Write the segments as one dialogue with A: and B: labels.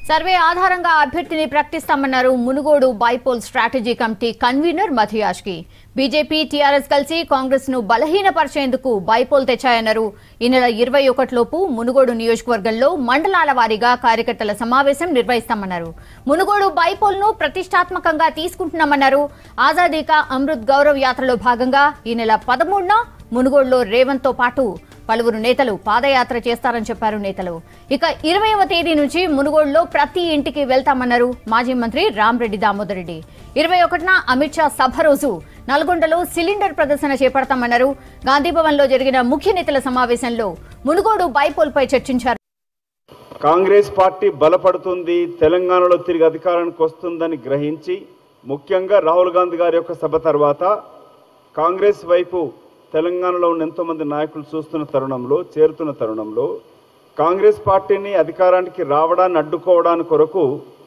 A: survey ఆధారంగా అభ్యర్థిని ప్రకటిస్తామన్నారు Munugode bypoll strategy committee convener Madhu Yashki BJP TRS కలిసి కాంగ్రెస్ ను బలహీనపరిచేందుకు బైపోల్ తెచ్చాయన్నారు ఈ నెల ఇరవై ఒకటిలోపు మునుగోడు నియోజకవర్గంలో మండలాల వారీగా కార్యకర్తల సమావేశం నిర్వహిస్తామన్నారు మునుగోడు బైపోల్ ను ప్రతిష్టాత్మకంగా తీసుకుంటున్నామన్నారు ఆజాదీ కా అమృత్ గౌరవ్ యాత్రలో భాగంగా ఈ నెల పదమూడున మునుగోడులో రేవంత్ తో పాటు పలువురు నేతలు పాదయాత్ర చేస్తారని చెప్పారు నేతలు ఇక ఇరవైవ తేదీ నుంచి మునుగోడులో ప్రతి ఇంటికి వెళ్తామన్నారు మాజీ మంత్రి రామరెడ్డి దామోదర్ రెడ్డి ఇరవై ఒకటిన అమిత్ షా సభ రోజు నల్గొండలో సిలిండర్ ప్రదర్శన చేపడతామన్నారు గాంధీభవన్లో జరిగిన ముఖ్య నేతల సమావేశంలో మునుగోడు బైపోల్పై చర్చించారు
B: కాంగ్రెస్ పార్టీ బలపడుతుంది తెలంగాణలో తిరిగి అధికారానికి వస్తుందని గ్రహించి ముఖ్యంగా రాహుల్ గాంధీ గారి యొక్క సభ తర్వాత కాంగ్రెస్ వైపు తెలంగాణలో ఉన్న ఎంతోమంది నాయకులు చూస్తున్న తరుణంలో చేరుతున్న తరుణంలో కాంగ్రెస్ పార్టీని అధికారానికి రావడాన్ని అడ్డుకోవడానికి కొరకు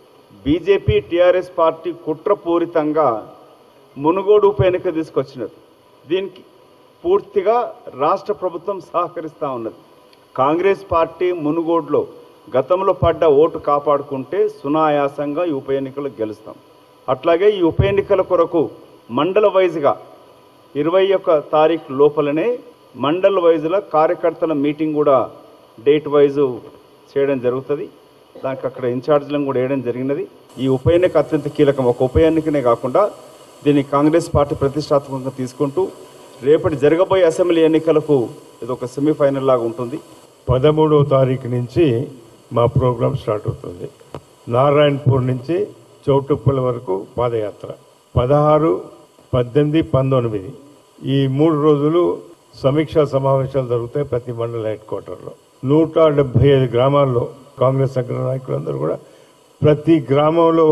B: బీజేపీ టీఆర్ఎస్ పార్టీ కుట్రపూరితంగా మునుగోడు ఉప ఎన్నిక తీసుకొచ్చినది దీనికి పూర్తిగా రాష్ట్ర ప్రభుత్వం సహకరిస్తూ ఉన్నది కాంగ్రెస్ పార్టీ మునుగోడులో గతంలో పడ్డ ఓటు కాపాడుకుంటే సునాయాసంగా ఈ ఉప ఎన్నికలు గెలుస్తాం అట్లాగే ఈ ఉప ఎన్నికల కొరకు మండల వైజ్గా ఇరవై ఒక్క తారీఖు లోపలనే మండల వైజ్లో కార్యకర్తల మీటింగ్ కూడా డేట్ వైజు చేయడం జరుగుతుంది దానికి అక్కడ ఇన్ఛార్జ్లను కూడా వేయడం జరిగినది ఈ ఉప ఎన్నిక అత్యంత కీలకం ఒక ఉప ఎన్నికనే కాకుండా దీన్ని కాంగ్రెస్ పార్టీ ప్రతిష్టాత్మకంగా తీసుకుంటూ రేపటి జరగబోయే అసెంబ్లీ ఎన్నికలకు ఇది ఒక సెమీఫైనల్ లాగా ఉంటుంది
C: పదమూడవ తారీఖు నుంచి మా ప్రోగ్రాం స్టార్ట్ అవుతుంది నారాయణపూర్ నుంచి చౌటుప్పల వరకు పాదయాత్ర పదహారు పద్దెనిమిది పంతొమ్మిది ఈ మూడు రోజులు సమీక్షా సమావేశాలు జరుగుతాయి ప్రతి మండల హెడ్ క్వార్టర్లో నూట డెబ్బై ఐదు గ్రామాల్లో కాంగ్రెస్ అగ్ర నాయకులందరూ కూడా ప్రతి గ్రామంలో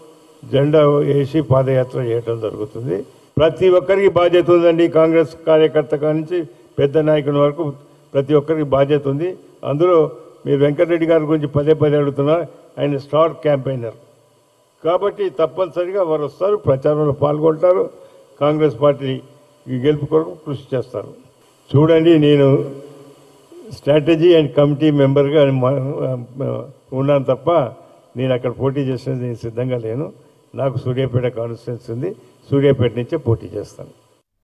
C: జెండా వేసి పాదయాత్ర చేయడం జరుగుతుంది ప్రతి ఒక్కరికి బాధ్యత ఉందండి కాంగ్రెస్ కార్యకర్త కాడి నుంచి పెద్ద నాయకుని వరకు ప్రతి ఒక్కరికి బాధ్యత ఉంది అందులో మీరు వెంకటరెడ్డి గారి గురించి పదే పదే అడుగుతున్నారు ఆయన స్టార్ క్యాంపెయినర్ కాబట్టి తప్పనిసరిగా వారు వస్తారు ప్రచారంలో పాల్గొంటారు కాంగ్రెస్ పార్టీ ఈ గెలుపు కొరకు కృషి చేస్తారు చూడండి నేను స్ట్రాటజీ అండ్ కమిటీ మెంబర్గా మ- ఉన్నాను తప్ప నేను అక్కడ పోటీ చేసేది నేను సిద్ధంగా లేను నాకు సూర్యాపేట కాన్స్టిట్యున్సీ ఉంది సూర్యాపేట నుంచే పోటీ చేస్తాను